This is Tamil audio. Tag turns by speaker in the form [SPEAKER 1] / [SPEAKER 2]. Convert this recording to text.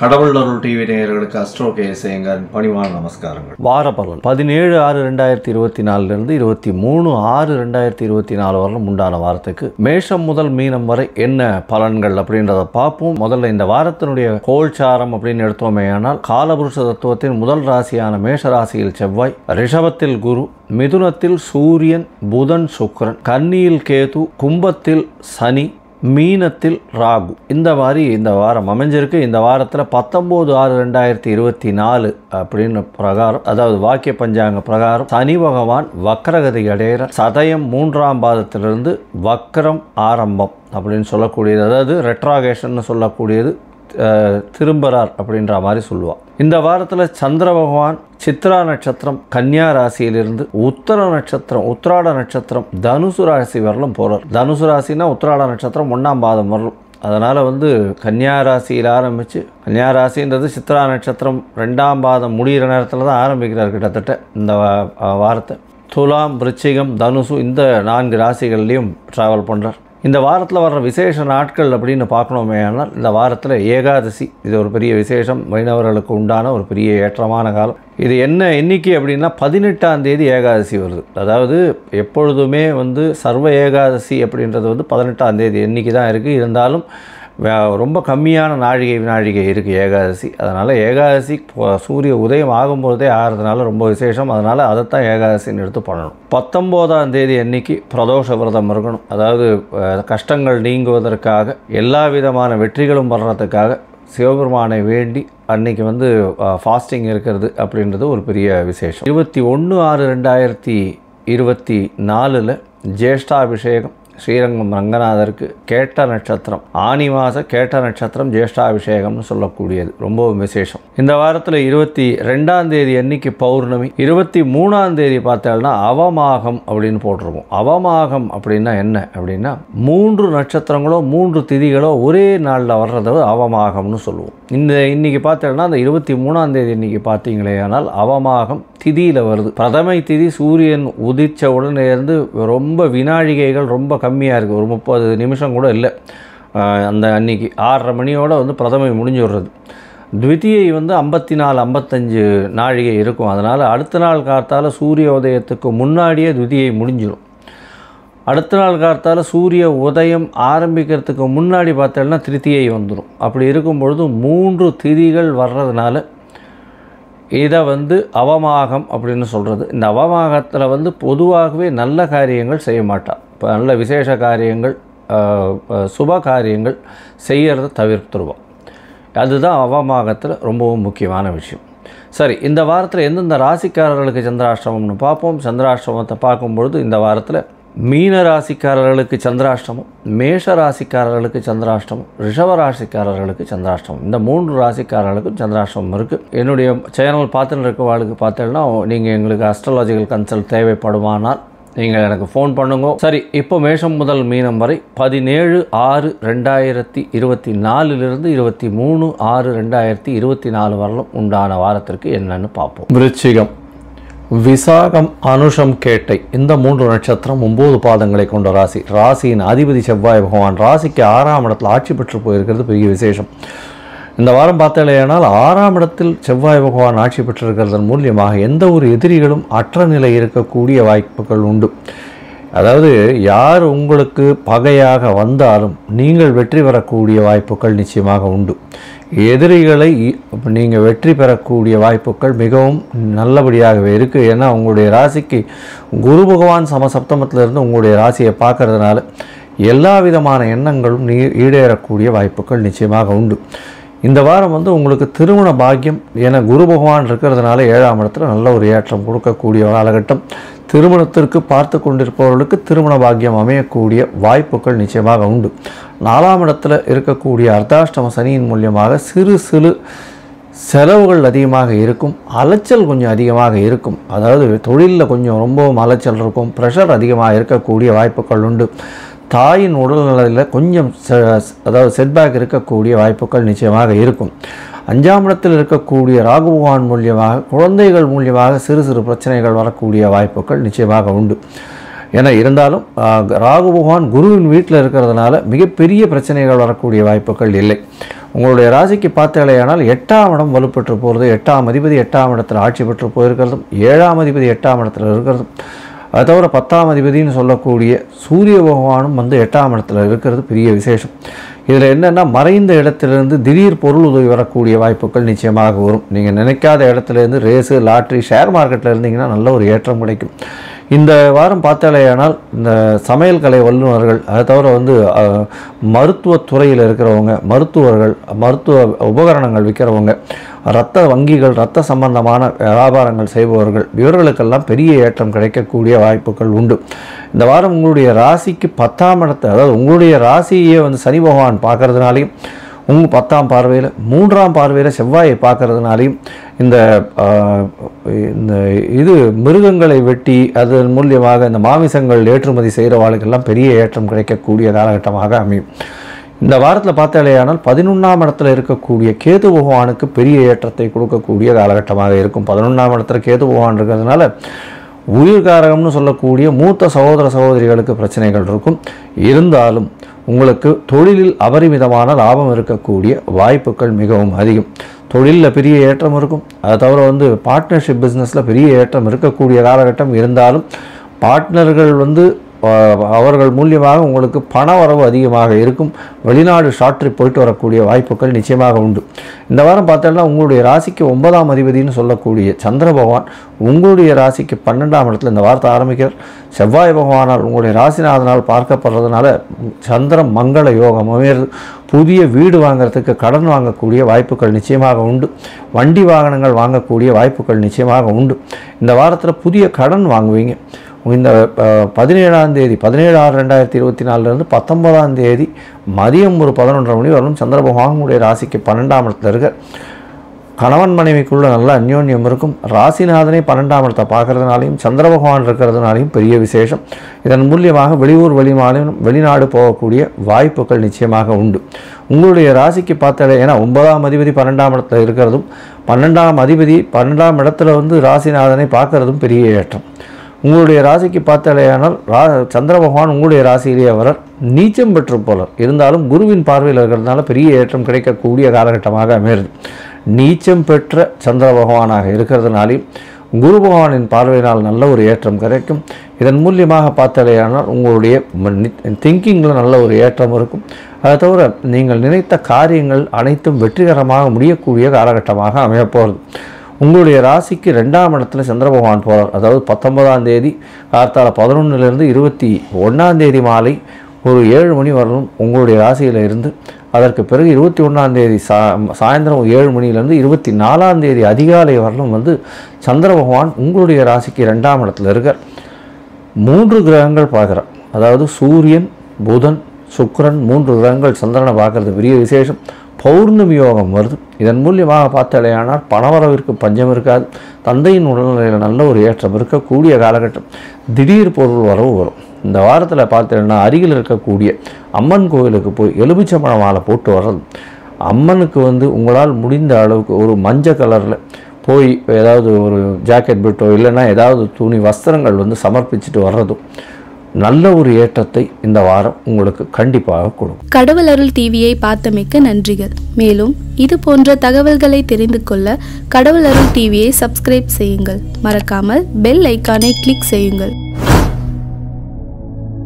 [SPEAKER 1] கடவுள் அருள் டிவி நேயர்களுக்கு அஸ்ட்ரோ கேசேங்கன் பணிவான நமஸ்காரங்கள்
[SPEAKER 2] வார பலன் பதினேழு ஆறு ரெண்டாயிரத்தி இருபத்தி நாலுலேருந்து இருபத்தி மூணு ஆறு ரெண்டாயிரத்தி இருபத்தி நாலு வரலும் உண்டான வாரத்துக்கு மேஷம் முதல் மீனம் வரை என்ன பலன்கள் அப்படின்றத பார்ப்போம் முதல்ல இந்த வாரத்தினுடைய கோல்சாரம் அப்படின்னு எடுத்தோமே ஆனால் காலபுருஷ தத்துவத்தின் முதல் ராசியான மேஷ ராசியில் செவ்வாய் ரிஷபத்தில் குரு மிதுனத்தில் சூரியன் புதன் சுக்கிரன் கன்னியில் கேது கும்பத்தில் சனி மீனத்தில் ராகு இந்த மாதிரி இந்த வாரம் அமைஞ்சிருக்கு இந்த வாரத்தில் பத்தொம்போது ஆறு ரெண்டாயிரத்தி இருபத்தி நாலு அப்படின்னு பிரகாரம் அதாவது வாக்கிய பஞ்சாங்க பிரகாரம் சனி பகவான் வக்கரகதி அடையிற சதயம் மூன்றாம் பாதத்திலிருந்து வக்கரம் ஆரம்பம் அப்படின்னு சொல்லக்கூடியது அதாவது ரெட்ராகேஷன் சொல்லக்கூடியது அஹ், திரும்புறார் அப்படின்ற மாதிரி சொல்லுவாள் இந்த வாரத்தில் சந்திர பகவான் சித்ரா நட்சத்திரம் கன்னியா ராசியிலிருந்து உத்தர நட்சத்திரம் உத்திராட நட்சத்திரம் தனுசு ராசி வரலும் போகிறார் தனுசு ராசினா உத்திராட நட்சத்திரம் ஒன்றாம் பாதம் வரலும் அதனால் வந்து கன்னியா ராசியில் ஆரம்பித்து கன்னியா ராசின்றது சித்ரா நட்சத்திரம் ரெண்டாம் பாதம் முடிகிற நேரத்தில் தான் ஆரம்பிக்கிறார் கிட்டத்தட்ட இந்த வா- வாரத்தை துலாம் விருச்சிகம் தனுசு இந்த நான்கு ராசிகள்லேயும் ட்ராவல் பண்ணுறார் இந்த வாரத்தில் வர்ற விசேஷ நாட்கள் அப்படின்னு பார்க்கணுமே ஆனால் இந்த வாரத்தில் ஏகாதசி இது ஒரு பெரிய விசேஷம் வைணவர்களுக்கு உண்டான ஒரு பெரிய ஏற்றமான காலம் இது என்ன எண்ணிக்கை அப்படின்னா பதினெட்டாம் தேதி ஏகாதசி வருது அதாவது எப்பொழுதுமே வந்து சர்வ ஏகாதசி அப்படின்றது வந்து பதினெட்டாம் தேதி எண்ணிக்கை தான் இருக்குது இருந்தாலும் வே- ரொம்ப கம்மியான நாழிகை வினாழிகை இருக்குது ஏகாதசி அதனால் ஏகாதசி பொ- சூரிய உதயம் ஆகும்போதே ஆகிறதுனால ரொம்ப விசேஷம் அதனால் அதைத்தான் ஏகாதசின்னு எடுத்து பண்ணணும் பத்தொம்போதாம் தேதி அன்னைக்கு பிரதோஷ விரதம் இருக்கணும் அதாவது அஹ், கஷ்டங்கள் நீங்குவதற்காக எல்லா விதமான வெற்றிகளும் வர்றதுக்காக சிவபெருமானை வேண்டி அன்னைக்கு வந்து ஃபாஸ்டிங் இருக்கிறது அப்படின்றது ஒரு பெரிய விசேஷம் இருபத்தி ஒன்று ஆறு ரெண்டாயிரத்தி இருபத்தி நாலில் ஜேஷ்டாபிஷேகம் ஸ்ரீரங்கம் ரங்கநாதருக்கு கேட்ட நட்சத்திரம் ஆனி மாத கேட்ட நட்சத்திரம் ஜேஷ்டாபிஷேகம்னு சொல்லக்கூடியது ரொம்பவும் விசேஷம் இந்த வாரத்தில் இருபத்தி ரெண்டாம் தேதி அன்னைக்கு பௌர்ணமி இருபத்தி மூணாம் தேதி பார்த்தோம்னா அவமாகம் அப்படின்னு போட்டிருப்போம் அவமாகம் அப்படின்னா என்ன அப்படின்னா மூன்று நட்சத்திரங்களோ மூன்று திதிகளோ ஒரே நாளில் வர்றத அவமாகம்னு சொல்லுவோம் இந்த இன்னைக்கு பார்த்தோம்னா அந்த இருபத்தி மூணாம் தேதி இன்னைக்கு பார்த்தீங்களே ஆனால் அவமாகம் திதியில் வருது பிரதமை திதி சூரியன் உதிச்ச உடனே இருந்து ரொம்ப வினாழிகைகள் ரொம்ப கம்மியாக இருக்குது ஒரு முப்பது நிமிஷம் கூட இல்லை ஆஹ் அந்த அன்னைக்கு ஆறரை மணியோட வந்து பிரதமை முடிஞ்சு விடுறது த்விதியை வந்து ஐம்பத்தி நாலு ஐம்பத்தஞ்சு நாழிகை இருக்கும் அதனால் அடுத்த நாள் காத்தால சூரிய உதயத்துக்கு முன்னாடியே த்விதியை முடிஞ்சிடும் அடுத்த நாள் காலத்தால் சூரிய உதயம் ஆரம்பிக்கிறதுக்கு முன்னாடி பார்த்தோம்னா திருத்தியை வந்துடும் அப்படி இருக்கும் பொழுது மூன்று திதிகள் வர்றதுனால இதை வந்து அவமாகம் அப்படின்னு சொல்கிறது இந்த அவமாகத்தில் வந்து பொதுவாகவே நல்ல காரியங்கள் செய்ய மாட்டாள் இப்போ நல்ல விசேஷ காரியங்கள் ஆஹ், ஆஹ், சுப காரியங்கள் செய்கிறத தவிர்த்துருவாள் அதுதான் அவமாகத்தில் ரொம்பவும் முக்கியமான விஷயம் சரி இந்த வாரத்தில் எந்தெந்த ராசிக்காரர்களுக்கு சந்திராஷ்டமம்னு பார்ப்போம் சந்திராஷ்டமத்தை பார்க்கும்பொழுது இந்த வாரத்தில் மீன ராசிக்காரர்களுக்கு சந்திராஷ்டமம் மேஷ ராசிக்காரர்களுக்கு சந்திராஷ்டமம் ரிஷப ராசிக்காரர்களுக்கு சந்திராஷ்டமம் இந்த மூன்று ராசிக்காரர்களுக்கும் சந்திராஷ்டமம் இருக்குது என்னுடைய சேனல் பார்த்துட்டு இருக்கவாளுக்கு பார்த்தீங்கன்னா நீங்கள் எங்களுக்கு அஸ்ட்ராலஜிக்கல் கன்சல்ட் தேவைப்படுமானால் நீங்கள் எனக்கு ஃபோன் பண்ணுங்க சரி இப்போ மேஷம் முதல் மீனம் வரை பதினேழு ஆறு ரெண்டாயிரத்தி இருபத்தி நாலுலேருந்து இருபத்தி மூணு ஆறு ரெண்டாயிரத்தி இருபத்தி நாலு வரலும் உண்டான வாரத்திற்கு என்னன்னு பார்ப்போம் விருச்சிகம் விசாகம் அனுஷம் கேட்டை இந்த மூன்று நட்சத்திரம் ஒம்பது பாதங்களை கொண்ட ராசி ராசியின் அதிபதி செவ்வாய் பகவான் ராசிக்கு ஆறாம் இடத்துல ஆட்சி பெற்று போயிருக்கிறது பெரிய விசேஷம் இந்த வாரம் பார்த்தாலேயானால் ஆறாம் இடத்தில் செவ்வாய் பகவான் ஆட்சி பெற்றிருக்கிறதன் மூலியமாக எந்த ஒரு எதிரிகளும் அற்ற நிலை இருக்கக்கூடிய வாய்ப்புகள் உண்டு அதாவது யார் உங்களுக்கு பகையாக வந்தாலும் நீங்கள் வெற்றி பெறக்கூடிய வாய்ப்புகள் நிச்சயமாக உண்டு எதிரிகளை நீங்கள் வெற்றி பெறக்கூடிய வாய்ப்புகள் மிகவும் நல்லபடியாகவே இருக்குது ஏன்னா உங்களுடைய ராசிக்கு குரு பகவான் சமசப்தமத்தில் இருந்து உங்களுடைய ராசியை பார்க்கறதுனால எல்லா விதமான எண்ணங்களும் நீ ஈடேறக்கூடிய வாய்ப்புகள் நிச்சயமாக உண்டு இந்த வாரம் வந்து உங்களுக்கு திருமண பாக்கியம் என குரு பகவான் இருக்கிறதுனால ஏழாம் இடத்துல நல்ல ஒரு ஏற்றம் கொடுக்கக்கூடிய காலகட்டம் திருமணத்திற்கு பார்த்து கொண்டிருப்பவர்களுக்கு திருமண பாக்கியம் அமையக்கூடிய வாய்ப்புகள் நிச்சயமாக உண்டு நாலாம் இடத்துல இருக்கக்கூடிய அர்த்தாஷ்டம சனியின் மூலியமாக சிறு சிறு செலவுகள் அதிகமாக இருக்கும் அலைச்சல் கொஞ்சம் அதிகமாக இருக்கும் அதாவது தொழிலில் கொஞ்சம் ரொம்பவும் அலைச்சல் இருக்கும் ப்ரெஷர் அதிகமாக இருக்கக்கூடிய வாய்ப்புகள் உண்டு தாயின் உடல்நலையில் கொஞ்சம் செ- அதாவது செட்பேக் இருக்கக்கூடிய வாய்ப்புகள் நிச்சயமாக இருக்கும் அஞ்சாம் இடத்தில் இருக்கக்கூடிய ராகு பகவான் மூலியமாக குழந்தைகள் மூலியமாக சிறு சிறு பிரச்சனைகள் வரக்கூடிய வாய்ப்புகள் நிச்சயமாக உண்டு ஏன்னா இருந்தாலும் ஆஹ், ராகு பகவான் குருவின் வீட்டில் இருக்கிறதுனால மிகப்பெரிய பிரச்சனைகள் வரக்கூடிய வாய்ப்புகள் இல்லை உங்களுடைய ராசிக்கு பார்த்தாலேயானால் எட்டாம் இடம் வலுப்பெற்று போகிறது எட்டாம் அதிபதி எட்டாம் இடத்துல ஆட்சி பெற்று போயிருக்கிறதும் ஏழாம் அதிபதி எட்டாம் இடத்துல இருக்கிறதும் அது தவிர பத்தாம் அதிபதினு சொல்லக்கூடிய சூரிய பகவானும் வந்து எட்டாம் இடத்துல இருக்கிறது பெரிய விசேஷம் இதில் என்னென்னா மறைந்த இடத்திலிருந்து திடீர் பொருள் உதவி வரக்கூடிய வாய்ப்புகள் நிச்சயமாக வரும் நீங்கள் நினைக்காத இடத்துலேருந்து ரேஸு லாட்ரி ஷேர் மார்க்கெட்டில் இருந்தீங்கன்னா நல்ல ஒரு ஏற்றம் கிடைக்கும் இந்த வாரம் பார்த்தாலேயானால் இந்த சமையல் கலை வல்லுநர்கள் அதை தவிர வந்து அஹ், மருத்துவத் துறையில் இருக்கிறவங்க மருத்துவர்கள் மருத்துவ உபகரணங்கள் விற்கிறவங்க இரத்த வங்கிகள் இரத்த சம்பந்தமான வியாபாரங்கள் செய்பவர்கள் இவர்களுக்கெல்லாம் பெரிய ஏற்றம் கிடைக்கக்கூடிய வாய்ப்புகள் உண்டு இந்த வாரம் உங்களுடைய ராசிக்கு பத்தாம் இடத்தை அதாவது உங்களுடைய ராசியே வந்து சனி பகவான் பார்க்கறதுனாலையும் உங்கள் பத்தாம் பார்வையில் மூன்றாம் பார்வையில் செவ்வாயை பார்க்கறதுனாலையும் இந்த ஆஹ், இந்த இது மிருகங்களை வெட்டி அதன் மூலியமாக இந்த மாமிசங்கள் ஏற்றுமதி செய்கிறவாளுக்கெல்லாம் பெரிய ஏற்றம் கிடைக்கக்கூடிய காலகட்டமாக அமையும் இந்த வாரத்தில் பார்த்தாலேயானால் பதினொன்றாம் இடத்துல இருக்கக்கூடிய கேது பகவானுக்கு பெரிய ஏற்றத்தை கொடுக்கக்கூடிய காலகட்டமாக இருக்கும் பதினொன்றாம் இடத்துல கேது பகவான் இருக்கிறதுனால உயிர்காரகம்னு சொல்லக்கூடிய மூத்த சகோதர சகோதரிகளுக்கு பிரச்சனைகள் இருக்கும் இருந்தாலும் உங்களுக்கு தொழிலில் அபரிமிதமான லாபம் இருக்கக்கூடிய வாய்ப்புகள் மிகவும் அதிகம் தொழிலில் பெரிய ஏற்றம் இருக்கும் அதை தவிர வந்து பார்ட்னர்ஷிப் பிஸ்னஸில் பெரிய ஏற்றம் இருக்கக்கூடிய காலகட்டம் இருந்தாலும் பார்ட்னர்கள் வந்து அஹ், அவர்கள் மூலியமாக உங்களுக்கு பண வரவு அதிகமாக இருக்கும் வெளிநாடு ஷார்ட் ட்ரிப் போயிட்டு வரக்கூடிய வாய்ப்புகள் நிச்சயமாக உண்டு இந்த வாரம் பார்த்தோம்னா உங்களுடைய ராசிக்கு ஒன்பதாம் அதிபதினு சொல்லக்கூடிய சந்திர பகவான் உங்களுடைய ராசிக்கு பன்னெண்டாம் இடத்துல இந்த வாரத்தை ஆரம்பிக்கிறார் செவ்வாய் பகவானால் உங்களுடைய ராசிநாதனால் பார்க்கப்படுறதுனால சந்திரம் மங்கள யோகம் அமையிறது புதிய வீடு வாங்குறதுக்கு கடன் வாங்கக்கூடிய வாய்ப்புகள் நிச்சயமாக உண்டு வண்டி வாகனங்கள் வாங்கக்கூடிய வாய்ப்புகள் நிச்சயமாக உண்டு இந்த வாரத்தில் புதிய கடன் வாங்குவீங்க இந்த அஹ், பதினேழாம் தேதி பதினேழு ஆறு ரெண்டாயிரத்தி இருபத்தி நாலுலேருந்து பத்தொன்பதாம் தேதி மதியம் ஒரு பதினொன்றரை மணி வரலும் சந்திர பகவான் உங்களுடைய ராசிக்கு பன்னெண்டாம் இடத்துல இருக்க கணவன் மனைவிக்குள்ள நல்ல அந்யோன்யம் இருக்கும் ராசிநாதனை பன்னெண்டாம் இடத்தை பார்க்கறதுனாலையும் சந்திர பகவான் இருக்கிறதுனாலையும் பெரிய விசேஷம் இதன் மூலியமாக வெளியூர் வெளிமாநிலம் வெளிநாடு போகக்கூடிய வாய்ப்புகள் நிச்சயமாக உண்டு உங்களுடைய ராசிக்கு பார்த்தாலே ஏன்னா ஒன்பதாம் அதிபதி பன்னெண்டாம் இடத்துல இருக்கிறதும் பன்னெண்டாம் அதிபதி பன்னெண்டாம் இடத்துல வந்து ராசிநாதனை பார்க்கறதும் பெரிய ஏற்றம் உங்களுடைய ராசிக்கு பார்த்தாலேயானால் ரா சந்திர பகவான் உங்களுடைய ராசியிலேயே வர நீச்சம் பெற்று போலர் இருந்தாலும் குருவின் பார்வையில் இருக்கிறதுனால பெரிய ஏற்றம் கிடைக்கக்கூடிய காலகட்டமாக அமையிறது நீச்சம் பெற்ற சந்திர பகவானாக இருக்கிறதுனாலையும் குரு பகவானின் பார்வையினால் நல்ல ஒரு ஏற்றம் கிடைக்கும் இதன் மூலியமாக பார்த்தாலேயானால் உங்களுடைய திங்கிங்கில் நல்ல ஒரு ஏற்றம் இருக்கும் அதை தவிர நீங்கள் நினைத்த காரியங்கள் அனைத்தும் வெற்றிகரமாக முடியக்கூடிய காலகட்டமாக அமையப்போகிறது உங்களுடைய ராசிக்கு ரெண்டாம் இடத்துல சந்திர பகவான் போகிறார் அதாவது பத்தொன்பதாம் தேதி கார்த்தால பதினொன்றுலேருந்து இருபத்தி ஒன்றாம் தேதி மாலை ஒரு ஏழு மணி வரலும் உங்களுடைய ராசியில் இருந்து அதற்கு பிறகு இருபத்தி ஒன்றாம் தேதி சா சாயந்தரம் ஏழு மணிலேருந்து இருபத்தி நாலாம் தேதி அதிகாலை வரலும் வந்து சந்திர பகவான் உங்களுடைய ராசிக்கு ரெண்டாம் இடத்துல இருக்கார் மூன்று கிரகங்கள் பார்க்குறார் அதாவது சூரியன் புதன் சுக்கிரன் மூன்று கிரகங்கள் சந்திரனை பார்க்கறது பெரிய விசேஷம் பௌர்ணமி யோகம் வருது இதன் மூலியமாக பார்த்தாலேயானால் பணவரவிற்கு பஞ்சம் இருக்காது தந்தையின் உடல்நிலையில் நல்ல ஒரு ஏற்றம் இருக்கக்கூடிய காலகட்டம் திடீர் பொருள் வரவு வரும் இந்த வாரத்தில் பார்த்தீங்கன்னா அருகில் இருக்கக்கூடிய அம்மன் கோவிலுக்கு போய் எலுமிச்சம்பழ மாலை போட்டு வர்றது அம்மனுக்கு வந்து உங்களால் முடிந்த அளவுக்கு ஒரு மஞ்சள் கலரில் போய் ஏதாவது ஒரு ஜாக்கெட் பிட்டோ இல்லைன்னா ஏதாவது துணி வஸ்திரங்கள் வந்து சமர்ப்பிச்சுட்டு வர்றதும் நல்ல ஒரு ஏற்றத்தை இந்த வாரம் உங்களுக்கு கண்டிப்பாக கொடுக்கும்
[SPEAKER 3] கடவுள் அருள் டிவியை பார்த்தமைக்கு நன்றிகள் மேலும் இது போன்ற தகவல்களை தெரிந்து கொள்ள கடவுள் அருள் டிவியை சப்ஸ்கிரைப் செய்யுங்கள் மறக்காமல் பெல் ஐக்கானை கிளிக் செய்யுங்கள்